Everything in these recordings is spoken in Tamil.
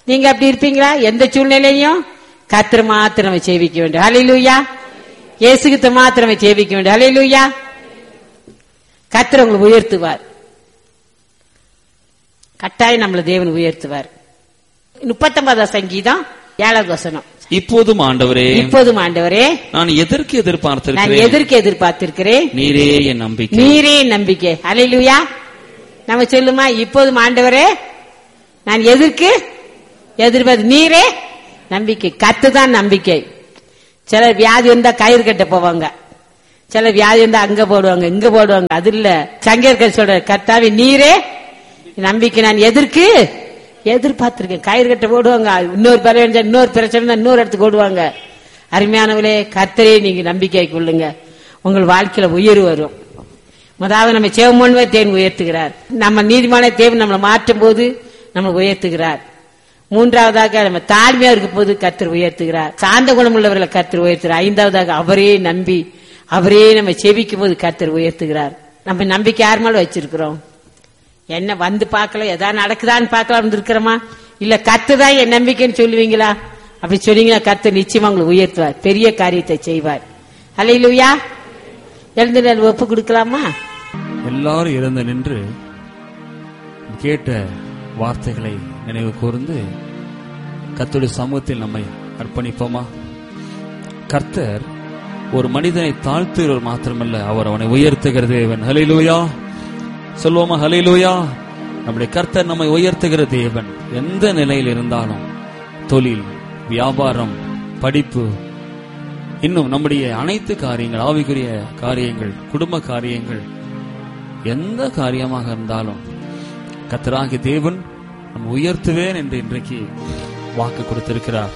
நீங்க அப்படி இருப்பீங்களா எந்த சூழ்நிலையும் கத்திர மாத்திரம் சேவிக்க வேண்டும் ஹalleluya இயேசுகிட்ட மாத்திரம் சேவிக்க வேண்டும் ஹalleluya கத்திர உங்களை உயர்த்துவார் கட்டாயம் நம்மளை தேவன் உயர்த்துவார் முப்பத்தொன்பதாம் சங்கீதம் ஏழாவது வசனம் இப்போதும் ஆண்டவரே இப்போதும் ஆண்டவரே நான் எதற்கு நான் எதிர்பார்த்திருக்கிறேன் எதற்கு எதிர்பார்த்திருக்கிறேன் நீரே என் நம்பிக்கை நீரே நம்பிக்கை ஹalleluya நம்ம சொல்லுமா இப்போதும் ஆண்டவரே நான் எதற்கு எதிர்பார்த்து நீரே நம்பிக்கை கத்து தான் நம்பிக்கை சில வியாதி இருந்தா கயிறு கட்ட போவாங்க சில வியாதி இருந்தா அங்க போடுவாங்க இங்க போடுவாங்க அது இல்ல சங்கேற்கர் சொல்ற கத்தாவி நீரே நம்பிக்கை நான் எதற்கு எதிர்பார்த்திருக்கேன் கயிறு கட்ட போடுவாங்க இன்னொரு பிரச்சனை இருந்தா இன்னொரு பிரச்சனை இருந்தா இன்னொரு இடத்துக்கு ஓடுவாங்க அருமையானவளே கர்த்தரே நீங்க நம்பிக்கை கொள்ளுங்க உங்கள் வாழ்க்கையில உயர்வு வரும் முதலாவது நம்ம சேவமோன்வே தேவன் உயர்த்துகிறார் நம்ம நீதிமான தேவன் நம்மளை மாற்றும் போது நம்மளை உயர்த்துகிறார் மூன்றாவதாக நம்ம தாழ்மையா இருக்கும் போது கர்த்தர் உயர்த்துகிறார் சாந்த குணம் உள்ளவர்களை கர்த்தர் உயர்த்துகிறார் ஐந்தாவதாக அவரே நம்பி அவரே நம்ம செபிக்கும் போது கர்த்தர் உயர்த்துகிறார் நம்ம நம்பிக்கை யார் மேல வச்சிருக்கிறோம் என்ன வந்து பார்க்கல எதா நடக்குதான்னு பார்க்கலாம் இருக்கிறோமா இல்ல கத்து தான் என் நம்பிக்கைன்னு சொல்லுவீங்களா அப்படி சொன்னீங்கன்னா கர்த்தர் நிச்சயமா உங்களை உயர்த்துவார் பெரிய காரியத்தை செய்வார் அல்லையிலுயா எழுந்து நான் ஒப்பு கொடுக்கலாமா எல்லாரும் எழுந்து நின்று கேட்ட வார்த்தைகளை நினைவு கூர்ந்து கர்த்தருடைய சமூகத்தில் நம்மை அர்ப்பணிப்போமா கர்த்தர் ஒரு மனிதனை தாழ்த்துகிறவர் மாத்திரமல்ல அவர் அவனை உயர்த்துகிற தேவன் ஹலிலூயா சொல்வோமா ஹலிலூயா நம்முடைய கர்த்தர் நம்மை உயர்த்துகிற தேவன் எந்த நிலையில் இருந்தாலும் தொழில் வியாபாரம் படிப்பு இன்னும் நம்முடைய அனைத்து காரியங்கள் ஆவிக்குரிய காரியங்கள் குடும்ப காரியங்கள் எந்த காரியமாக இருந்தாலும் கத்தராகி தேவன் நம்ம உயர்த்துவேன் என்று இன்றைக்கு வாக்கு கொடுத்திருக்கிறார்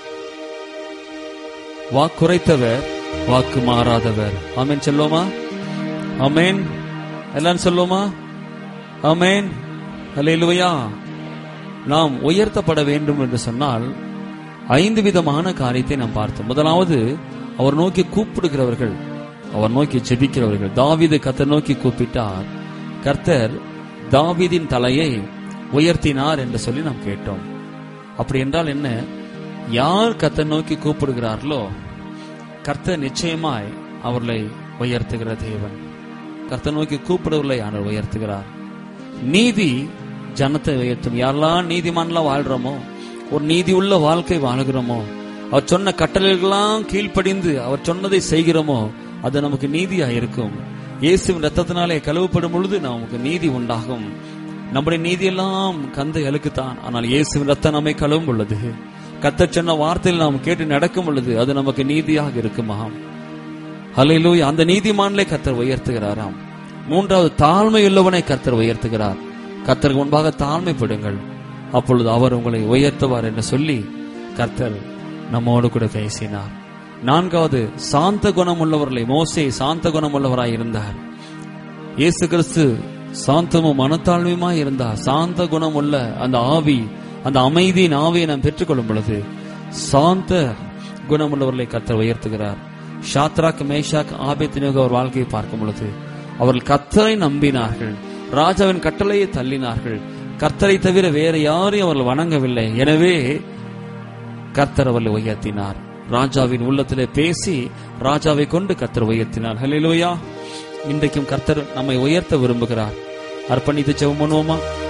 வாக்குரைத்தவர் வாக்கு மாறாதவர் ஆமென் சொல்லுவோமா ஆமென் எல்லாரும் சொல்லுவோமா ஆமென் அல்லேலூயா நாம் உயர்த்தப்பட வேண்டும் என்று சொன்னால் ஐந்து விதமான காரியத்தை நாம் பார்த்தோம் முதலாவது அவர் நோக்கி கூப்பிடுகிறவர்கள் அவர் நோக்கி ஜெபிக்கிறவர்கள் தாவீது கர்த்தர் நோக்கி கூப்பிட்டார் கர்த்தர் தாவீதின் தலையை உயர்த்தினார் என்று சொல்லி நாம் கேட்டோம் அப்படி என்றால் என்ன யார் கர்த்தர் நோக்கி கூப்பிடுகிறார்களோ கர்த்தர் நிச்சயமாய் அவர்களை உயர்த்துகிற தேவன் கர்த்தர் நோக்கி கூப்பிடுவர்களை அவர் உயர்த்துகிறார் நீதி ஜனத்தை உயர்த்தும் யாரெல்லாம் நீதிமான்லாம் வாழ்றோமோ ஒரு நீதி உள்ள வாழ்க்கை வாழுகிறோமோ அவர் சொன்ன கட்டளைகளெல்லாம் கீழ்ப்படிந்து அவர் சொன்னதை செய்கிறோமோ அது நமக்கு நீதியா இருக்கும் இயேசுவின் ரத்தத்தினாலே கழுவப்படும் பொழுது நமக்கு நீதி உண்டாகும் நம்முடைய நீதியெல்லாம் கந்த அழுக்குத்தான் ஆனால் இயேசுவின் ரத்தம் நம்மை கழுவும் பொழுது கத்தர் சொன்ன வார்த்தையில் நாம் கேட்டு நடக்கும் பொழுது அது நமக்கு நீதியாக இருக்குமாம் ஹalleluya அந்த நீதிமான்களை கர்த்தர் உயர்த்துகிறாராம் மூன்றாவது தாழ்மையுள்ளவனை கர்த்தர் உயர்த்துகிறார் கர்த்தருக்கு முன்பாக தாழ்மைப்படுங்கள் அப்பொழுது அவர் உங்களை உயர்த்துவார் என்று சொல்லி கர்த்தர் நம்மோடு கூட பேசினார் நான்காவது சாந்த குணம் உள்ளவர்களை மோசே சாந்த குணம் உள்ளவராய் இருந்தார் இயேசு கிறிஸ்து சாந்தமும் மனத்தாழ்மையுமாய் இருந்தார் சாந்த குணம் உள்ள அந்த ஆவி அந்த அமைதியின் ஆவியை நாம் பெற்றுக்கொள்ளும் பொழுது சாந்த குணமுள்ளவர்களை கர்த்தர் உயர்த்துகிறார் ஷாத்ராக் மேஷாக் ஆபேத்தினோக அவர் வாழ்க்கையை பார்க்கும் பொழுது அவர்கள் கர்த்தரை நம்பினார்கள் ராஜாவின் கட்டளையை தள்ளினார்கள் கர்த்தரை தவிர வேற யாரையும் அவர்கள் வணங்கவில்லை எனவே கர்த்தர் அவர்களை உயர்த்தினார் ராஜாவின் உள்ளத்திலே பேசி ராஜாவை கொண்டு கர்த்தர் உயர்த்தினார் ஹalleluya இன்றைக்கும் கர்த்தர் நம்மை உயர்த்த விரும்புகிறார் அர்ப்பணித்து ஜெபம் பண்ணுவோமா